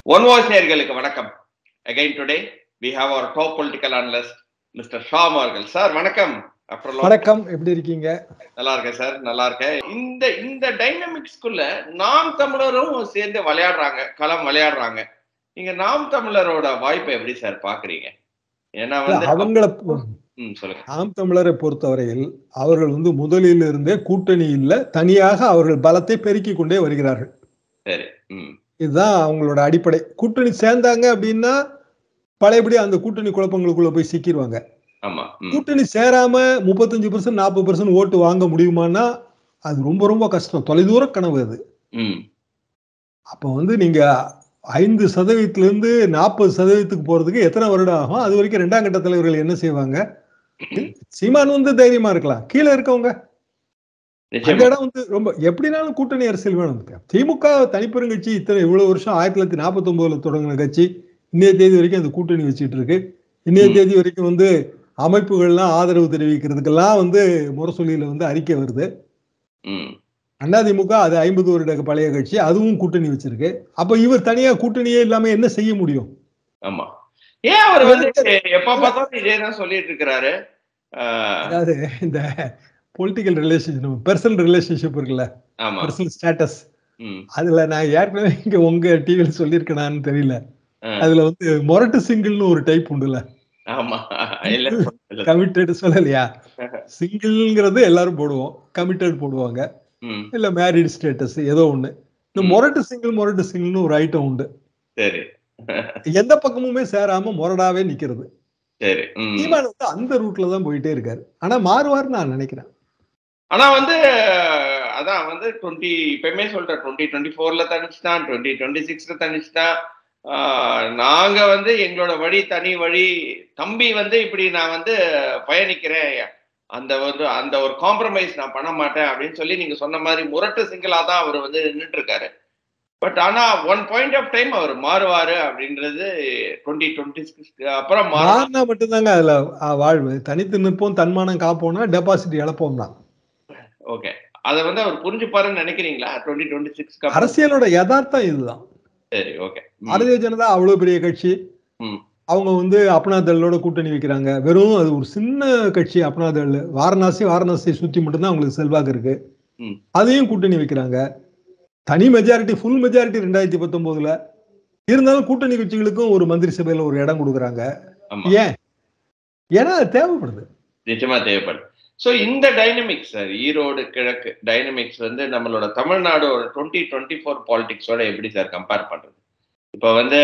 One voice நேர்களுக்கு வணக்கம் again today we have our top political analyst mister Sham அவர்கள் sir வணக்கம் After long- வணக்கம் எப்படி இருக்கீங்க நல்லா இருக்கேன் சார் நல்லா இருக்கேன் இந்த இந்த டைனமிக்ஸ்குள்ள நாம் தமிழரும் சேர்ந்து விளையாடுறாங்க களம் விளையாடுறாங்க நீங்க நாம் தமிழரோட வாய்ப்பை எப்படி சார் பாக்குறீங்க ஏன்னா வந்து அவங்கள ம், சொல்லுங்க ஆம் தமிழரை பொறுத்தவரையில் அவர்கள் வந்து முதலில் இருந்தே கூட்டணி இல்ல தனியாக அவர்கள் பலத்தை பெருக்கிக் கொண்டே வருகிறார்கள் சரி ம் இதுதான் அவங்களோட அடிப்படை கூட்டணி சேர்ந்தாங்க அப்படின்னா பழையபடி அந்த கூட்டணி குழப்பங்களுக்குள்ள போய் சிக்கிடுவாங்க ஆமா ம் கூட்டணி சேராம முப்பத்தஞ்சு பர்சன்ட் நாற்பது பர்சன்ட் ஓட்டு வாங்க முடியுமான்னா அது ரொம்ப ரொம்ப கஷ்டம் தொலைதூர கனவு அது ம் அப்போ வந்து நீங்க ஐந்து சதவீதத்துல இருந்து நாற்பது சதவீதத்துக்கு போறதுக்கு எத்தனை வருடம் ஆகும் அது வரைக்கும் ரெண்டாம் கட்ட தலைவர்கள் என்ன செய்வாங்க சீமான் வந்து தைரியமா இருக்கலாம் கீழே இருக்கவங்க அந்த நிச்சயமா இடம் வந்து ரொம்ப எப்படினாலும் கூட்டணி அரசியல் வேணும் திமுக தனிப்பெருங்கட்சி இத்தனை இவ்வளவு வருஷம் ஆயிரத்தி தொள்ளாயிரத்தி நாற்பத்தி ஒன்பதுல தொடங்கின கட்சி இன்னைய தேதி வரைக்கும் அந்த கூட்டணி வச்சுட்டு இருக்கு இன்னைய ம். தேதி வரைக்கும் வந்து அமைப்புகள்லாம் ஆதரவு தெரிவிக்கிறதுக்கெல்லாம் வந்து முரசொலியில வந்து அறிக்கை வருது ம் அதிமுக அது ஐம்பது வருட பழைய கட்சி அதுவும் கூட்டணி வச்சிருக்கு அப்ப இவர் தனியா கூட்டணியே இல்லாம என்ன செய்ய முடியும் ஆமா ஏன் அவர் வந்து எப்ப பார்த்தாலும் இதே தான் சொல்லிட்டு இருக்கிறாரு ஆஹ், அதாவது இந்த பொலிட்டிக்கல் ரிலேஷன்ஷிப் பர்சனல் ரிலேஷன்ஷிப் இருக்குல்ல ஆமா பர்சனல் ஸ்டேட்டஸ் ம் அதுல நான் ஏற்கனவே இங்க உங்க டிவில சொல்லியிருக்கேனான்னு தெரியல ஆ. அதுல வந்து மொரட்டு சிங்கிள்னு ஒரு டைப் உண்டுல ஆமா இல்ல இல்ல. கமிட்டட் சொல்லலையா சிங்கிள்ங்கிறது எல்லாரும் போடுவோம் கமிட்டட் போடுவாங்க ம் இல்ல மேரிட் ஸ்டேட்டஸ் ஏதோ ஒண்ணு இந்த ம். மொரட்டு சிங்கிள் மொரட்டு சிங்கிள்னு ஒரு ஐட்டம் உண்டு சரி எந்த பக்கமுமே சேராம மொரடாவே நிக்கிறது சரி ம் சீமான் வந்து அந்த ரூட்ல தான் போயிட்டே இருக்காரு ஆனா மாறுவார்னு நான் நினைக்கிறேன் ஆனா வந்து அதான் வந்து டுவெண்ட்டி இப்பயுமே சொல்றேன் டுவெண்ட்டி டுவெண்ட்டி ஃபோர்ல தனிச்சுட்டான் டுவெண்ட்டி டுவெண்ட்டி சிக்ஸ்ல தனிச்சுட்டான் ஆஹ் நாங்க வந்து எங்களோட வழி தனி வழி தம்பி வந்து இப்படி நான் வந்து பயணிக்கிறேன் அந்த வந்து அந்த ஒரு காம்ப்ரமைஸ் நான் பண்ண மாட்டேன் அப்படின்னு சொல்லி நீங்க சொன்ன மாதிரி முரட்டு சிங்கிளா தான் அவர் வந்து நின்றுட்டு இருக்காரு பட் ஆனா ஒன் பாயிண்ட் ஆஃப் டைம் அவர் மாறுவாரு அப்படின்றது டுவெண்ட்டி டுவெண்ட்டி சிக்ஸ்க்கு அப்புறம் மாறும் மாறினா மட்டும்தாங்க அதுல அஹ், வாழ்வு தனித்து நிற்போம் தன்மானம் காப்போம்னா டெபாசிட் இழப்போம் தான் ஓகே அதை வந்து அவர் புரிஞ்சுப்பாருன்னு நினைக்கிறீங்களா டுவெண்ட்டி டுவெண்ட்டி சிக்ஸ்க்கு அரசியலோட யதார்த்தம் இதுதான் சரி ஓகே பாரதிய ஜனதா அவ்வளவு பெரிய கட்சி ம். அவங்க வந்து அப்னாதளோட கூட்டணி வைக்கிறாங்க வெறும் அது ஒரு சின்ன கட்சி அப்னாதள் வாரணாசி வாரணாசியை சுத்தி மட்டும்தான் அவங்களுக்கு செல்வாக்கு இருக்கு ம். அதையும் கூட்டணி வைக்கிறாங்க தனி மெஜாரிட்டி ஃபுல் மெஜாரிட்டி ரெண்டாயிரத்தி பத்தொன்பதுல இருந்தாலும் கூட்டணி கட்சிகளுக்கும் ஒரு மந்திரி சபையில ஒரு இடம் கொடுக்குறாங்க ஆமா ஏன் ஏன்னா அது தேவைப்படுது நிச்சயமா தேவைப்படும் ஸோ இந்த டைனமிக்ஸ் சார் ஈரோடு கிழக்கு டைனமிக்ஸ் வந்து நம்மளோட தமிழ்நாடோட டுவெண்ட்டி டுவெண்ட்டி ஃபோர் பாலிடிக்ஸோட எப்படி சார் கம்பேர் பண்றது இப்போ வந்து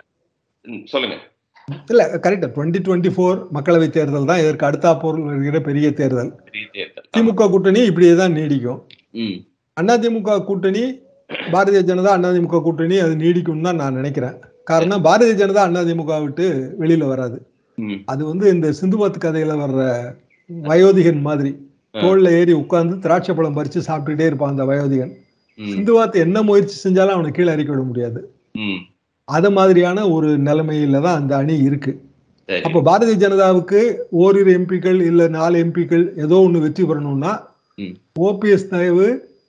ம், சொல்லுங்க இல்ல கரெக்ட் டுவெண்ட்டி டுவெண்ட்டி ஃபோர் மக்களவை தேர்தல் தான் இதற்கு அடுத்தா பொருள் வருகிற பெரிய தேர்தல் பெரிய தேர்தல் ஆமா. திமுக கூட்டணி இப்படியே தான் நீடிக்கும் ம் அதிமுக கூட்டணி பாரதிய ஜனதா அதிமுக கூட்டணி அது நீடிக்கும் தான் நான் நினைக்கிறேன் காரணம் பாரதிய ஜனதா அதிமுக விட்டு வெளியில வராது ம் அது வந்து இந்த சிந்துபாத் கதையில வர்ற வயோதிகன் மாதிரி தோல்ல ஏறி உட்கார்ந்து திராட்சை பழம் பறிச்சு சாப்பிட்டுட்டே இருப்பான் அந்த வயோதிகன் ம் சிந்துபாத் என்ன முயற்சி செஞ்சாலும் அவனை கீழே இறக்கி விட முடியாது ம் அது மாதிரியான ஒரு நிலைமையில தான் அந்த அணி இருக்கு சரி அப்ப பாரதிய ஜனதாவுக்கு ஓரிரு எம்பிக்கள் இல்ல நாலு எம்பிக்கள் ஏதோ ஒண்ணு வெற்றி பெறணும்னா ம். ஓபிஎஸ் தயவு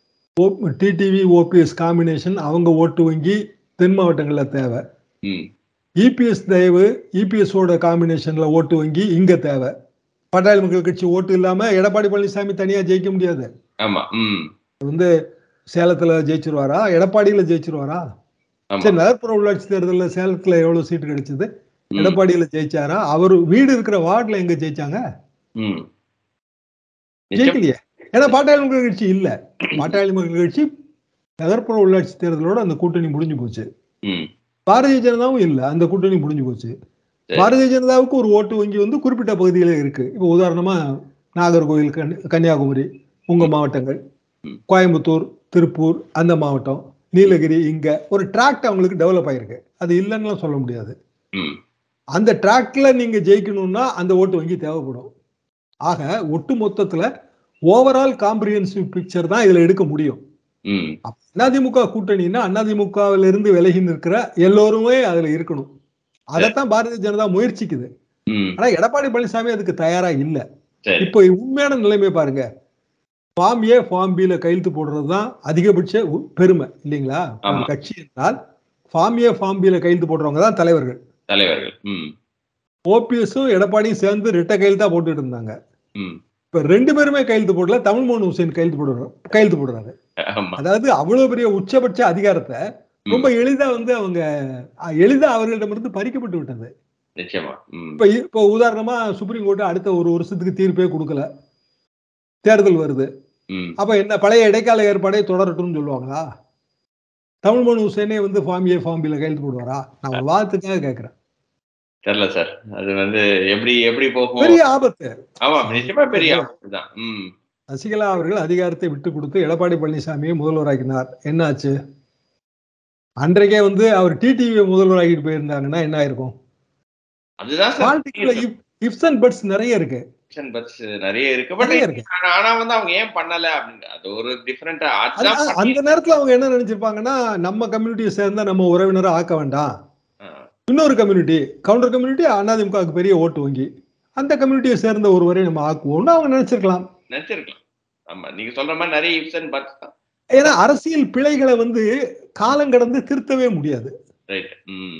டிடிவி ஓபிஎஸ் காம்பினேஷன் அவங்க ஓட்டு வங்கி தென் மாவட்டங்கள்ல தேவை ம் இபிஎஸ் தயவு இபிஎஸ் ஓட காம்பினேஷன்ல ஓட்டு வங்கி இங்க தேவை பாட்டாளி மக்கள் கட்சி ஓட்டு இல்லாம எடப்பாடி பழனிசாமி தனியா ஜெயிக்க முடியாது ஆமா ம் வந்து சேலத்துல ஜெயிச்சிருவாரா எடப்பாடியில ஜெயிச்சிருவாரா ஆமா சரி நகர்ப்புற உள்ளாட்சி தேர்தல்ல சேலத்துல எவ்வளவு சீட்டு கிடைச்சது ம், எடப்பாடியில ஜெயிச்சாரா அவர் வீடு இருக்கிற வார்டுல எங்க ஜெயிச்சாங்க ம் நிச்சயம் ஜெயிக்கலையே ஏன்னா பாட்டாளி மக்கள் கட்சி இல்ல பாட்டாளி மக்கள் கட்சி நகர்ப்புற உள்ளாட்சி தேர்தலோட அந்த கூட்டணி முடிஞ்சு போச்சு ம் பாரதிய ஜனதாவும் இல்ல அந்த கூட்டணி முடிஞ்சு போச்சு சரி. பாரதிய ஜனதாவுக்கு ஒரு ஓட்டு வங்கி வந்து குறிப்பிட்ட பகுதியில இருக்கு இப்போ உதாரணமா நாகர்கோவில் கன்- கன்னியாகுமரி உங்க மாவட்டங்கள் ம். கோயம்புத்தூர் திருப்பூர் அந்த மாவட்டம் நீலகிரி இங்க ஒரு டிராக்ட் அவங்களுக்கு டெவலப் ஆயிருக்கு அது இல்லைன்னுலாம் சொல்ல முடியாது ம் அந்த டிராக்ல நீங்க ஜெயிக்கணும்னா அந்த ஓட்டு வங்கி தேவைப்படும் ஆக ஒட்டு மொத்தத்துல ஓவரால் காம்ப்ரிஹென்சிவ் பிக்சர் தான் இதுல எடுக்க முடியும் ம் அதிமுக கூட்டணின்னா அதிமுகவில இருந்து விலகி நிற்கிற எல்லோருமே அதுல இருக்கணும் அதைத்தான் பாரதிய ஜனதா முயற்சிக்குது ம் ஆனா எடப்பாடி பழனிசாமி அதுக்கு தயாரா இல்ல சரி இப்போ உண்மையான நிலைமை பாருங்க ஃபார்ம் ஏ ஃபார்ம் பில கையெழுத்து போடுறது தான் அதிகபட்ச உ- பெருமை இல்லைங்களா ஒரு ஆமா. கட்சி என்றால் ஃபார்ம் ஏ ஃபார்ம் பில கையெழுத்து போடுறவங்க தான் தலைவர்கள் தலைவர்கள் ம் ஓபிஎஸும் எடப்பாடியும் சேர்ந்து ரெட்டை கையெழுத்தா போட்டுட்டு இருந்தாங்க ம் இப்ப ரெண்டு பேருமே கையெழுத்து போடல தமிழ் மோகன் ஹுசேன் கையெழுத்து போடுறாரு கையெழுத்து போடுறாரு ஆமா அதாவது அவ்வளவு பெரிய உச்சபட்ச அதிகாரத்தை ரொம்ப எளிதா வந்து அவங்க அஹ், எளிதா அவர்களிடமிருந்து பறிக்கப்பட்டு விட்டது நிச்சயமா ம் இப்ப இப்போ உதாரணமா சுப்ரீம் கோர்ட் அடுத்த ஒரு வருஷத்துக்கு தீர்ப்பே கொடுக்கல தேர்தல் வருது ம் அப்ப என்ன பழைய இடைக்கால ஏற்பாடே தொடரட்டும்னு சொல்லுவாங்களா தமிழ் மோகன் ஹுசேனே வந்து ஃபார்ம் ஏ ஃபார்ம் பில கையெழுத்து போடுவாரா நான் ஒரு வாதத்துக்காக கேட்கிறேன் தெரியல சார் அது வந்து எப்படி எப்படி போகும் பெரிய ஆபத்து ஆமா நிச்சயமா பெரிய ஆபத்து தான் ம் சசிகலா அவர்கள் அதிகாரத்தை விட்டு கொடுத்து எடப்பாடி பழனிசாமியை முதல்வராக்கினார் என்னாச்சு அன்றைக்கே வந்து அவர் டிடிவி முதல்வராகிட்டு போயிருந்தாங்கன்னா என்ன ஆயிருக்கும் அதுதான் சார் பாலிடிக்ஸ்ல இப்ஸ் அண்ட் பட்ஸ் நிறைய இருக்கு ஆப்ஷன் பட்ஸ் நிறைய இருக்கு பட் நிறைய இருக்கு ஆனா வந்து அவங்க ஏன் பண்ணல அப்படின்னு அது ஒரு டிஃபரெண்டா அது- அதுதான் அது- பண்ணி- அந்த நேரத்துல அவங்க என்ன நினைச்சிருப்பாங்கன்னா நம்ம கம்யூனிட்டியை சேர்ந்த நம்ம உறவினரை ஆக்க வேண்டாம் ஆ, இன்னொரு கம்யூனிட்டி கவுண்டர் கம்யூனிட்டி அதிமுகவுக்கு பெரிய ஓட்டு வங்கி அந்த கம்யூனிட்டியை சேர்ந்த ஒருவரை நம்ம ஆக்குவோம்னு அவங்க நினைச்சிருக்கலாம் நினைச்சிருக்கலாம் ஆமா நீங்க சொல்ற மாதிரி நிறைய இப்ஸ் அண்ட் பட்ஸ் தான் ஏன்னா அரசியல் பிழைகளை வந்து காலம் கடந்து திருத்தவே முடியாது ரைட் ம்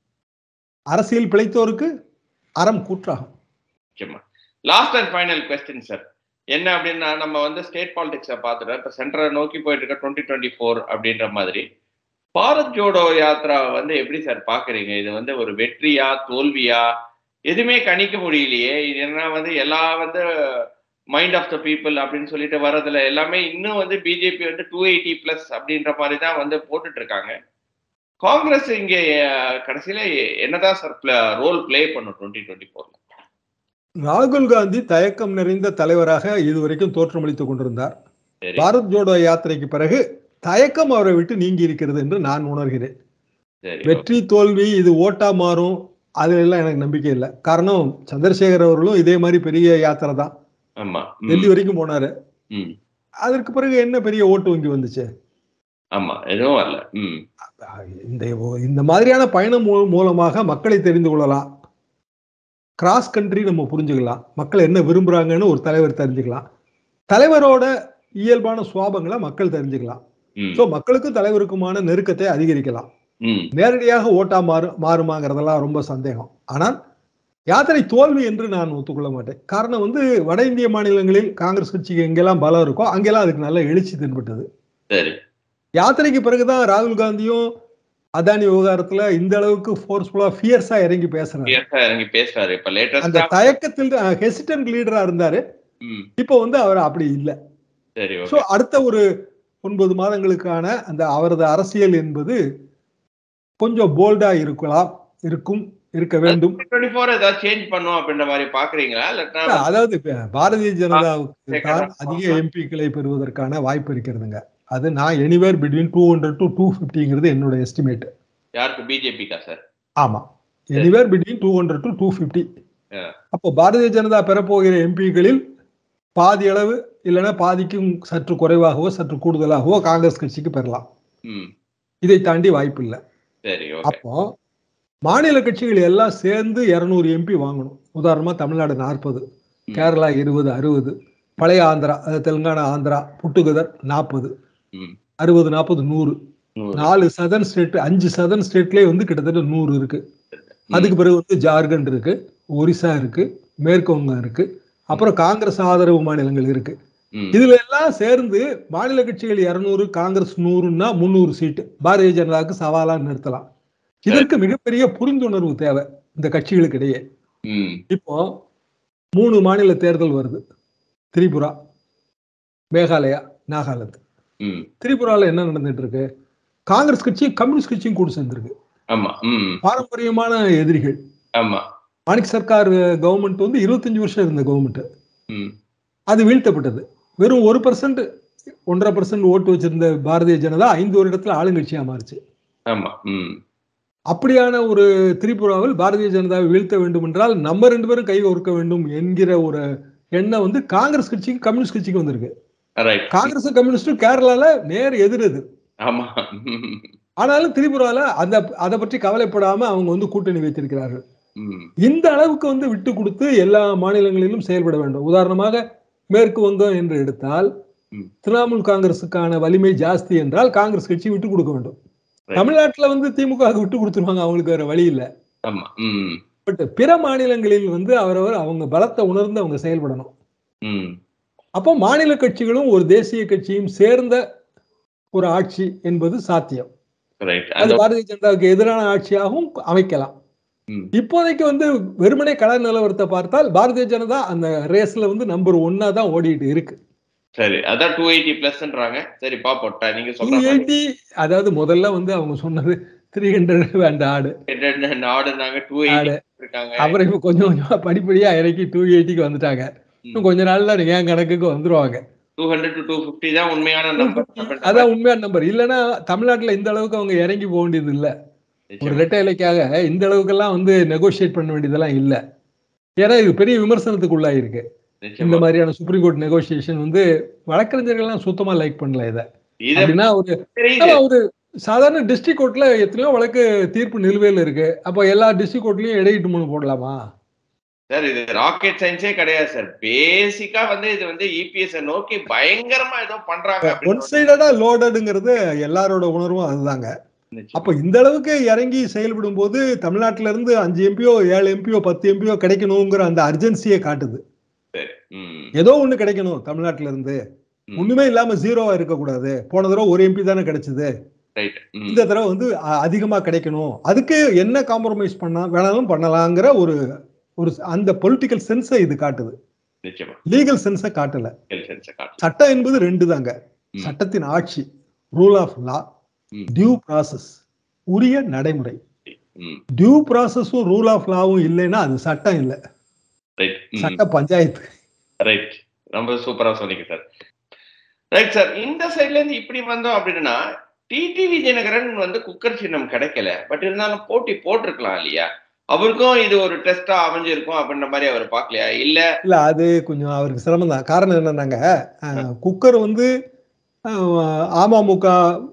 அரசியல் பிழைத்தோருக்கு அறம் கூற்றாகும் நிச்சயமா last and final question sir என்ன அப்படின்னா நம்ம வந்து ஸ்டேட் பாலிடிக்ஸை பார்த்துட்டோம் இப்போ சென்ட்ரலை நோக்கி போயிட்டு இருக்க டுவெண்ட்டி டுவெண்ட்டி ஃபோர் அப்படின்ற மாதிரி பாரத் ஜோடோ யாத்ரா வந்து எப்படி சார் பாக்குறீங்க இது வந்து ஒரு வெற்றியா தோல்வியா எதுவுமே கணிக்க முடியலையே இது என்ன வந்து எல்லா வந்து மைண்ட் ஆஃப் த பீப்புள் அப்படின்னு சொல்லிட்டு வர்றதுல எல்லாமே இன்னும் வந்து பிஜேபி வந்து டூ எயிட்டி பிளஸ் அப்படின்ற மாதிரி தான் வந்து போட்டுட்டு இருக்காங்க காங்கிரஸ் இங்க அஹ், கடைசியில என்னதான் சார் ரோல் ப்ளே பண்ணும் டுவெண்ட்டி டுவெண்ட்டி ஃபோர்ல ராகுல் காந்தி தயக்கம் நிறைந்த தலைவராக இதுவரைக்கும் தோற்றமளித்துக் கொண்டிருந்தார் சரி பாரத் ஜோடோ யாத்திரைக்கு பிறகு தயக்கம் அவரை விட்டு நீங்கி இருக்கிறது என்று நான் உணர்கிறேன் சரி வெற்றி தோல்வி இது ஓட்டா மாறும் அதுல எல்லாம் எனக்கு நம்பிக்கை இல்லை காரணம் சந்திரசேகர் அவர்களும் இதே மாதிரி பெரிய யாத்திரை தான் ஆமா ம், டெல்லி வரைக்கும் போனாரு ம் அதற்கு பிறகு என்ன பெரிய ஓட்டு வங்கி வந்துச்சு ஆமா எதுவும் வரல ம் இந்த இந்த மாதிரியான பயணம் மூ- மூலமாக மக்களை தெரிந்து கொள்ளலாம் கிராஸ் கண்ட்ரி நம்ம புரிஞ்சுக்கலாம் மக்கள் என்ன விரும்புறாங்கன்னு ஒரு தலைவர் தெரிஞ்சுக்கலாம் தலைவரோட இயல்பான சுவாபங்களை மக்கள் தெரிஞ்சுக்கலாம் ம் ஸோ மக்களுக்கும் தலைவருக்குமான நெருக்கத்தை அதிகரிக்கலாம் ம் நேரடியாக ஓட்டா மாறு மாறுமாங்கிறதெல்லாம் ரொம்ப சந்தேகம் ஆனால் யாத்திரை தோல்வி என்று நான் ஒத்துக்கொள்ள மாட்டேன் காரணம் வந்து வட இந்திய மாநிலங்களில் காங்கிரஸ் கட்சிக்கு எங்கெல்லாம் பலம் இருக்கோ அங்கெல்லாம் அதுக்கு நல்ல எழுச்சி தென்பட்டது சரி யாத்திரைக்கு பிறகுதான் ராகுல் காந்தியும் அதானி விவகாரத்துல இந்த அளவுக்கு ஃபோர்ஸ்ஃபுல்லா ஃபியர்ஸா இறங்கி பேசுறாரு கிளியரா இறங்கி பேசுறாரு இப்ப அந்த லேட்டஸ்டா தயக்கத்தில் ஹெசிடன்ட் லீடரா இருந்தாரு ம் இப்போ வந்து அவர் அப்படி இல்லை சரி ஸோ ஓகே அடுத்த ஒரு ஒன்பது மாதங்களுக்கான அந்த அவரது அரசியல் என்பது கொஞ்சம் போல்டா இருக்கலாம் இருக்கும் இருக்க வேண்டும் டுவெண்ட்டி ஃபோர் ஏதாவது சேஞ்ச் பண்ணும் அப்படின்ற மாதிரி பாக்குறீங்களா இல்லாட்டா அதாவது இப்ப பாரதிய ஜனதாவுக்கு தான் அதிக எம்பிக்களை பெறுவதற்கான வாய்ப்பு இருக்கிறதுங்க அது நான் anywhere between two hundred to two ஃபிஃப்டிங்கிறது என்னோட எஸ்டிமேட் யாருக்கு பிஜேபிக்கா சார் ஆமா anywhere between two hundred to two fifty Yeah. அப்போ பாரதிய ஜனதா பெறப்போகிற எம்பிகளில் பாதி அளவு இல்லைன்னா பாதிக்கும் சற்று குறைவாகவோ சற்று கூடுதலாகவோ காங்கிரஸ் கட்சிக்கு பெறலாம் ம் இதை தாண்டி வாய்ப்பு இல்லை சரி ஓகே அப்போ மாநில கட்சிகள் எல்லாம் சேர்ந்து இருநூறு எம்பி வாங்கணும் உதாரணமா தமிழ்நாடு நாற்பது ம். கேரளா இருபது அறுபது பழைய ஆந்திரா அதாவது தெலுங்கானா ஆந்திரா புட்டுகதர் நாற்பது ம் அறுபது நாற்பது நூறு நூறு. நாலு சதர்ன் ஸ்டேட் அஞ்சு சதர்ன் ஸ்டேட்லயே வந்து கிட்டத்தட்ட நூறு இருக்கு ம். அதுக்கு பிறகு வந்து ஜார்க்கண்ட் இருக்கு ஒரிசா இருக்கு மேற்கு வங்கம் இருக்கு அப்புறம் காங்கிரஸ் ஆதரவு மாநிலங்கள் இருக்கு ம். இதுல எல்லாம் சேர்ந்து மாநில கட்சிகள் இருநூறு காங்கிரஸ் நூறுன்னா முந்நூறு சீட்டு பாரதிய ஜனதாவுக்கு சவாலா நிறுத்தலாம் இதற்கு மிகப்பெரிய புரிந்துணர்வு தேவை இந்த கட்சிகளுக்கு இடையே ம் இப்போ மூணு மாநில தேர்தல் வருது திரிபுரா மேகாலயா நாகாலாந்து ம் திரிபுரால என்ன நடந்துட்டு இருக்கு காங்கிரஸ் கட்சியும் கம்யூனிஸ்ட் கட்சியும் கூட சேர்ந்திருக்கு ஆமா ம் பாரம்பரியமான எதிரிகள் ஆமா மாணிக் சர்க்கார் கவர்மெண்ட் வந்து இருபத்தஞ்சு வருஷம் இருந்த கவர்மெண்ட் ம் அது வீழ்த்தப்பட்டது வெறும் ஒரு பர்சன்ட் ஒன்றரை பர்சன்ட் ஓட்டு வச்சிருந்த பாரதிய ஜனதா ஐந்து வருடத்துல ஆளுங்கட்சியா மாறுச்சு ஆமா ம் அப்படியான ஒரு திரிபுராவில் பாரதிய ஜனதாவை வீழ்த்த வேண்டும் என்றால் நம்ம ரெண்டு பேரும் கை கோர்க்க வேண்டும் என்கிற ஒரு எண்ணம் வந்து காங்கிரஸ் கட்சிக்கு கம்யூனிஸ்ட் கட்சிக்கு வந்திருக்கு ரைட் காங்கிரஸ் கம்யூனிஸ்டும் கேரளால நேர் எதிர் இது ஆமா ம். ஆனாலும் திரிபுரால அந்த அதை பற்றி கவலைப்படாம அவங்க வந்து கூட்டணி வைத்திருக்கிறார்கள் ம் இந்த அளவுக்கு வந்து விட்டு கொடுத்து எல்லா மாநிலங்களிலும் செயல்பட வேண்டும் உதாரணமாக மேற்கு வங்கம் என்று எடுத்தால் ம். திரிணாமுல் காங்கிரசுக்கான வலிமை ஜாஸ்தி என்றால் காங்கிரஸ் கட்சி விட்டு கொடுக்க வேண்டும் Right. தமிழ்நாட்டுல வந்து திமுக விட்டு கொடுத்துருவாங்க அவங்களுக்கு வேற வழி இல்ல ஆமா ம் பட் பிற மாநிலங்களில் வந்து அவரவர் அவங்க பலத்தை உணர்ந்து அவங்க செயல்படணும் ம் அப்போ மாநில கட்சிகளும் ஒரு தேசிய கட்சியும் சேர்ந்த ஒரு ஆட்சி என்பது சாத்தியம் ரைட் அது அந்த பாரதிய ஜனதாவுக்கு எதிரான ஆட்சியாகவும் அமைக்கலாம் ம். இப்போதைக்கு வந்து வெறுமனே கள நிலவரத்தை பார்த்தால் பாரதிய ஜனதா அந்த ரேஸ்ல வந்து நம்பர் ஒன்னா தான் ஓடிட்டு இருக்கு சரி அதான் டூ எயிட்டி பிளஸ்ன்றாங்க சரி பாப்போம் ட- நீங்க டூ சொல்ற மாதிரி எயிட்டி அதாவது முதல்ல வந்து அவங்க சொன்னது த்ரீ ஹண்ட்ரட் வேண்ட ஆடு ஆடுனாங்க டூ ஆடு. எயிட்டி இருக்காங்க அப்புறம் இப்ப கொஞ்சம் கொஞ்சமா படிப்படியா இறக்கி டூ எயிட்டிக்கு வந்துட்டாங்க இன்னும் கொஞ்ச நாள்ல நீங்க என் கணக்குக்கு வந்துருவாங்க two hundred to two fifty தான் உண்மையான நம்பர் அதான் உண்மையான நம்பர் இல்லைன்னா தமிழ்நாட்டுல இந்த அளவுக்கு அவங்க இறங்கி போக வேண்டியது இல்ல ஒரு ரெட்டை இலைக்காக இந்த அளவுக்கெல்லாம் வந்து நெகோஷியேட் பண்ண வேண்டியதெல்லாம் இல்ல ஏன்னா இது பெரிய விமர்சனத்துக்கு உள்ளாயிருக்கு இந்த மாதிரியான சுப்ரீம் கோர்ட் நெகோசியேஷன் வந்து வழக்கறிஞர்கள்லாம் சுத்தமா லைக் பண்ணல இத இது அப்படின்னா ஒரு தெரியுது ஆனா ஒரு சாதாரண டிஸ்ட்ரிக்ட் கோர்ட்ல எத்தனையோ வழக்கு தீர்ப்பு நிலுவையில் இருக்கு அப்போ எல்லா டிஸ்ட்ரிக்ட் கோர்ட்லயும் இடையீட்டு மனு போடலாமா சார் இது ராக்கெட் சயின்ஸே கிடையாது சார் பேசிக்கா வந்து இது வந்து இபிஎஸ் நோக்கி பயங்கரமா ஏதோ பண்றாங்க ஒன் அப்படின்னு சைடடா லோடடுங்கிறது எல்லாரோட உணர்வும் அதுதாங்க நிச்சயமா. அப்ப இந்த அளவுக்கு இறங்கி செயல்படும் போது தமிழ்நாட்டுல இருந்து அஞ்சு எம்பியோ ஏழு எம்பியோ பத்து எம்பியோ கிடைக்கணுங்கிற அந்த அர்ஜென்சியை காட்டுது ம், ஏதோ ஒண்ணு கிடைக்கணும் தமிழ்நாட்டுல இருந்து ம். ஒண்ணுமே இல்லாம ஜீரோவா இருக்கக்கூடாது போன தடவை ஒரு எம்பி தானே கிடைச்சது ரைட் ம், இந்த தடவை வந்து அ- அதிகமா கிடைக்கணும் அதுக்கு என்ன காம்ப்ரமைஸ் பண்ணா வேணாலும் பண்ணலாங்கிற ஒரு ஒரு அந்த பொலிட்டிக்கல் சென்ஸை இது காட்டுது நிச்சயமா லீகல் சென்ஸை காட்டல சென்ஸை காட்டும் சட்டம் என்பது ரெண்டு தாங்க ம். சட்டத்தின் ஆட்சி ரூல் ஆஃப் லா ம். டியூ ப்ராசஸ் உரிய நடைமுறை ம், டியூ ப்ராசஸும் ரூல் ஆஃப் லாவும் இல்லைன்னா அது சட்டம் இல்லை ரைட் ம், சட்ட பஞ்சாயத்து ரைட் ரொம்ப சூப்பரா சொன்னீங்க சார் ரைட் சார் இந்த சைட்ல இருந்து இப்படி வந்தோம் அப்படின்னா டிடி விஜயநகரன் வந்து குக்கர் சின்னம் கிடைக்கல பட் இருந்தாலும் போட்டி போட்டிருக்கலாம் இல்லையா அவருக்கும் இது ஒரு டெஸ்டா அமைஞ்சிருக்கும் அப்படின்ற மாதிரி அவர் பார்க்கலையா இல்ல இல்ல அது கொஞ்சம் அவருக்கு சிரமம் தான் காரணம் என்னன்னாங்க அஹ், குக்கர் வந்து அஹ், அமமுக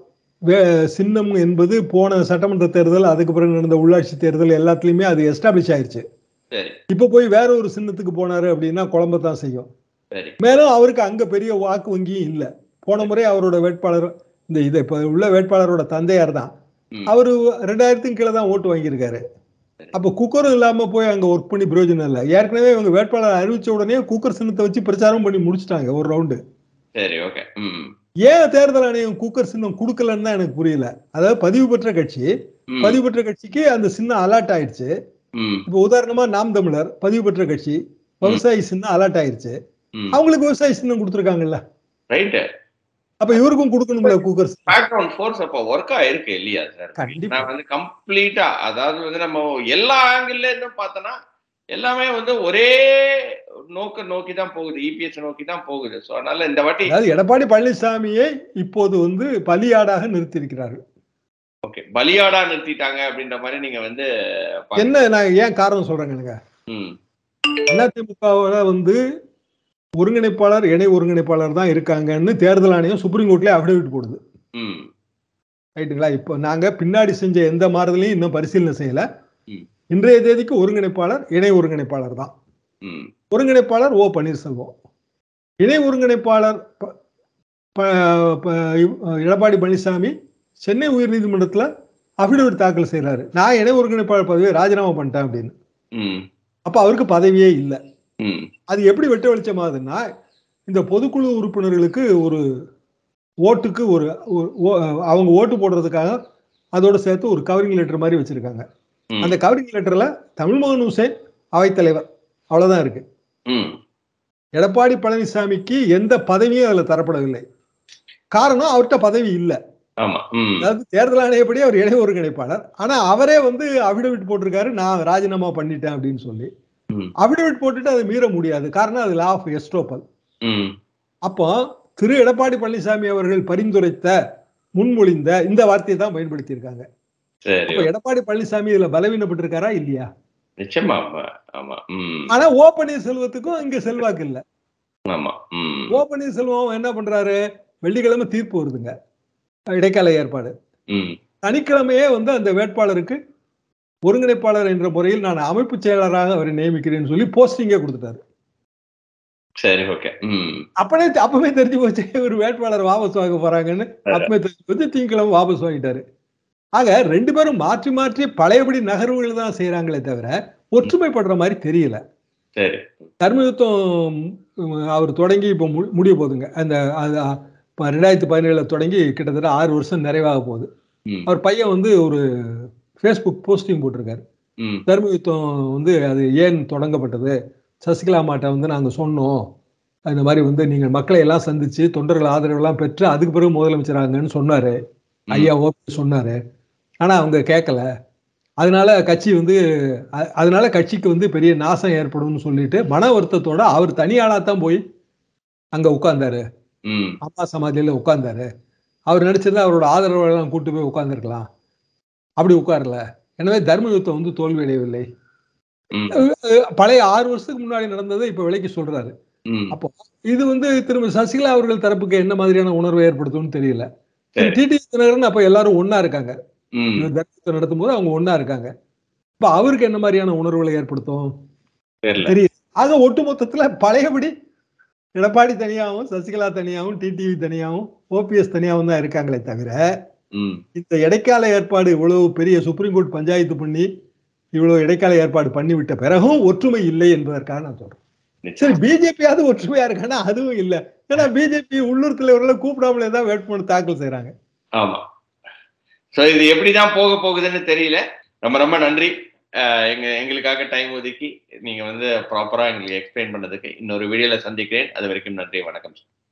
வே- சின்னம் என்பது போன சட்டமன்ற தேர்தல் அதுக்கு பிறகு நடந்த உள்ளாட்சி தேர்தல் எல்லாத்துலயுமே அது எஸ்டாப்ளிஷ் ஆயிருச்சு சரி இப்ப போய் வேற ஒரு சின்னத்துக்கு போனாரு அப்படின்னா குழம்பத்தான் செய்யும் சரி மேலும் அவருக்கு அங்க பெரிய வாக்கு வங்கியும் இல்ல போன முறை அவரோட வேட்பாளர் இந்த இது இப்ப உள்ள வேட்பாளரோட தந்தையார் தான் ம். அவரு ரெண்டாயிரத்துக்கு கீழே தான் ஓட்டு வாங்கியிருக்காரு அப்ப குக்கரும் இல்லாம போய் அங்க ஒர்க் பண்ணி பிரயோஜனம் இல்லை ஏற்கனவே இவங்க வேட்பாளர் அறிவிச்ச உடனே குக்கர் சின்னத்தை வச்சு பிரச்சாரம் பண்ணி முடிச்சிட்டாங்க ஒரு ரவுண்டு சரி ஓகே ம் ஏன் தேர்தல் ஆணையம் குக்கர் சின்னம் கொடுக்கலன்னு தான் எனக்கு புரியல அதாவது பதிவு பெற்ற கட்சி ம், பதிவு பெற்ற கட்சிக்கு அந்த சின்னம் அலர்ட் ஆயிடுச்சு ம், இப்போ உதாரணமா நாம் தமிழர் பதிவு பெற்ற கட்சி விவசாயி சின்னம் அலர்ட் ஆயிடுச்சு ம். அவங்களுக்கு விவசாயி சின்னம் கொடுத்துருக்காங்கல்ல ரைட் அப்ப இவருக்கும் கொடுக்கணும்ல குக்கர் சின்னம் பேக்ரவுண்ட் ஃபோர்ஸ் அப்போ ஒர்க் ஆயிருக்கு இல்லையா சார் கண்டிப்பா நான் வந்து கம்ப்ளீட்டா அதாவது வந்து நம்ம எல்லா ஆங்கிள் இருந்தும் பார்த்தோம்னா எல்லாமே வந்து ஒரே நோக்க நோக்கி தான் போகுது இபிஎஸ் நோக்கி தான் போகுது ஸோ அதனால இந்த வாட்டி அதாவது எடப்பாடி பழனிசாமியை இப்போது வந்து பலியாடாக நிறுத்தியிருக்கிறார்கள் ஓகே பலியாடா நிறுத்திட்டாங்க அப்படின்ற மாதிரி நீங்க வந்து பாக்க- என்ன நான் ஏன் காரணம் சொல்றேங்க ம், அதிமுகவோட வந்து ஒருங்கிணைப்பாளர் இணை ஒருங்கிணைப்பாளர் தான் இருக்காங்கன்னு தேர்தல் ஆணையம் சுப்ரீம் கோர்ட்லயே அபிடவிட் போடுது ம், ரைட்டுங்களா இப்போ நாங்க பின்னாடி செஞ்ச எந்த மாறுதலையும் இன்னும் பரிசீலனை செய்யல ம். இன்றைய தேதிக்கு ஒருங்கிணைப்பாளர் இணை ஒருங்கிணைப்பாளர் தான் ம், ஒருங்கிணைப்பாளர் ஓ பன்னீர்செல்வம் இணை ஒருங்கிணைப்பாளர் ப- ப- ப- இவ்- எடப்பாடி பழனிசாமி சென்னை உயர்நீதிமன்றத்துல அபிடவிட் தாக்கல் செய்றாரு நான் இணை ஒருங்கிணைப்பாளர் பதவியை ராஜினாமா பண்ணிட்டேன் அப்படின்னு ம், அப்ப அவருக்கு பதவியே இல்லை ம், அது எப்படி வெட்ட வெளிச்சமாகுதுன்னா இந்த பொதுக்குழு உறுப்பினர்களுக்கு ஒரு ஓட்டுக்கு ஒரு ஒரு ஓ- அவங்க ஓட்டு போடுறதுக்காக அதோட சேர்த்து ஒரு கவரிங் லெட்டர் மாதிரி வச்சிருக்காங்க ம், அந்த கவரிங் லெட்டர்ல தமிழ்மோகன் ஹுசேன் அவைத்தலைவர் அவ்வளவுதான் இருக்கு ம், எடப்பாடி பழனிசாமிக்கு எந்த பதவியும் அதுல தரப்படவில்லை காரணம் அவர்கிட்ட பதவி இல்லை ஆமா ம், அதாவது தேர்தல் ஆணையப்படி அவர் இணை ஒருங்கிணைப்பாளர் ஆனா அவரே வந்து அபிடவிட் போட்டிருக்காரு நான் ராஜினாமா பண்ணிட்டேன் அப்படின்னு சொல்லி ம், அபிடவிட் போட்டுட்டு அதை மீற முடியாது காரணம் அது லா ஆஃப் எஸ்டோப்பல் ம், அப்போ திரு எடப்பாடி பழனிசாமி அவர்கள் பரிந்துரைத்த முன்மொழிந்த இந்த வார்த்தையை தான் பயன்படுத்தி இருக்காங்க சரி அப்ப எடப்பாடி பழனிசாமி இதுல பலவீனப்பட்டிருக்காரா இல்லையா நிச்சயமா ஆமா ஆமா ம், ஆனா ஓ பன்னீர்செல்வத்துக்கும் இங்க செல்வாக்கு இல்ல ஆமா ம், ஓ பன்னீர்செல்வம் என்ன பண்றாரு வெள்ளிக்கிழமை தீர்ப்பு வருதுங்க இடைக்கால ஏற்பாடு ம், சனிக்கிழமையே வந்து அந்த வேட்பாளருக்கு ஒருங்கிணைப்பாளர் என்ற முறையில் நான் அமைப்பு செயலராக அவரை நியமிக்கிறேன்னு சொல்லி போஸ்டிங்கே கொடுத்துட்டாரு சரி ஓகே ம், அப்பனே அப்பவே தெரிஞ்சு போச்சு ஒரு வேட்பாளர் வாபஸ் வாங்க போறாங்கன்னு அப்பவே தெரிஞ்சு போச்சு திங்கக்கிழமை வாபஸ் வாங்கிட்டாரு ஆக ரெண்டு பேரும் மாற்றி மாற்றி பழையபடி நகர்வுகள் தான் செய்யறாங்களே தவிர ஒற்றுமைப்படுற மாதிரி தெரியல சரி தர்மயுத்தம் உம், அவர் தொடங்கி இப்போ மு- முடிய போகுதுங்க அந்த அது அ, இப்ப ரெண்டாயிரத்தி பதினேழுல தொடங்கி கிட்டத்தட்ட ஆறு வருஷம் நிறைவாக போகுது ம் அவர் பையன் வந்து ஒரு ஃபேஸ்புக் போஸ்டிங் போட்டிருக்காரு ம் தர்மயுத்தம் வந்து அது ஏன் தொடங்கப்பட்டது சசிகலா மாட்டை வந்து நாங்கள் சொன்னோம் இந்த மாதிரி வந்து நீங்கள் மக்களை எல்லாம் சந்திச்சு தொண்டர்கள் ஆதரவெல்லாம் பெற்று அதுக்கு பிறகு முதலமைச்சராங்கன்னு சொன்னாரு ஐயா ஓபி சொன்னாரு ஆனா அவங்க கேட்கல அதனால கட்சி வந்து அ- அதனால கட்சிக்கு வந்து பெரிய நாசம் ஏற்படும்னு சொல்லிட்டு மன வருத்தத்தோட அவர் தனியாளா தான் போய் அங்க உட்கார்ந்தாரு ம் அம்மா சமாதியில உட்கார்ந்தாரு அவர் நடிச்சிருந்தா அவரோட ஆதரவாளர்லாம் கூட்டு போய் உட்கார்ந்துருக்கலாம் அப்படி உட்காரல எனவே தர்ம யுத்தம் வந்து தோல்வி அடையவில்லை ம் அஹ் பழைய ஆறு வருஷத்துக்கு முன்னாடி நடந்ததை இப்ப விலைக்கு சொல்றாரு ம் அப்போ இது வந்து திரும்ப சசிகலா அவர்கள் தரப்புக்கு என்ன மாதிரியான உணர்வை ஏற்படுத்தும்னு தெரியல சரி. டிடி தினகரன் அப்ப எல்லாரும் ஒண்ணா இருக்காங்க ம் இவர் தர்மத்தை நடத்தும் போது அவங்க ஒண்ணா இருக்காங்க இப்ப அவருக்கு என்ன மாதிரியான உணர்வுகளை ஏற்படுத்தும் தெரியல தெரியுது ஆக ஒட்டுமொத்தத்துல பழையபடி எடப்பாடி தனியாகவும் சசிகலா தனியாகவும் டிடிவி தனியாகவும் ஓபிஎஸ் தனியாகவும் தான் இருக்காங்களே தவிர ம் இந்த இடைக்கால ஏற்பாடு இவ்வளவு பெரிய சுப்ரீம் கோர்ட் பஞ்சாயத்து பண்ணி இவ்வளவு இடைக்கால ஏற்பாடு பண்ணி விட்ட பிறகும் ஒற்றுமை இல்லை என்பதற்காக நான் சொல்றேன் சரி நிச்சயம். பிஜேபியாவது ஒற்றுமையா இருக்கானா அதுவும் இல்ல ஏன்னா பிஜேபி உள்ளூர் தலைவர்களை கூப்பிடாமலே தான் வேட்புமனு தாக்கல் செய்றாங்க ஆமா சோ இது எப்படிதான் போக போகுதுன்னு தெரியல ரொம்ப ரொம்ப நன்றி அஹ் எங்க எங்களுக்காக டைம் ஒதுக்கி நீங்க வந்து ப்ராப்பரா எங்களுக்கு எக்ஸ்பிளைன் பண்ணதுக்கு இன்னொரு வீடியோல சந்திக்கிறேன் அது வரைக்கும் நன்றி வணக்கம்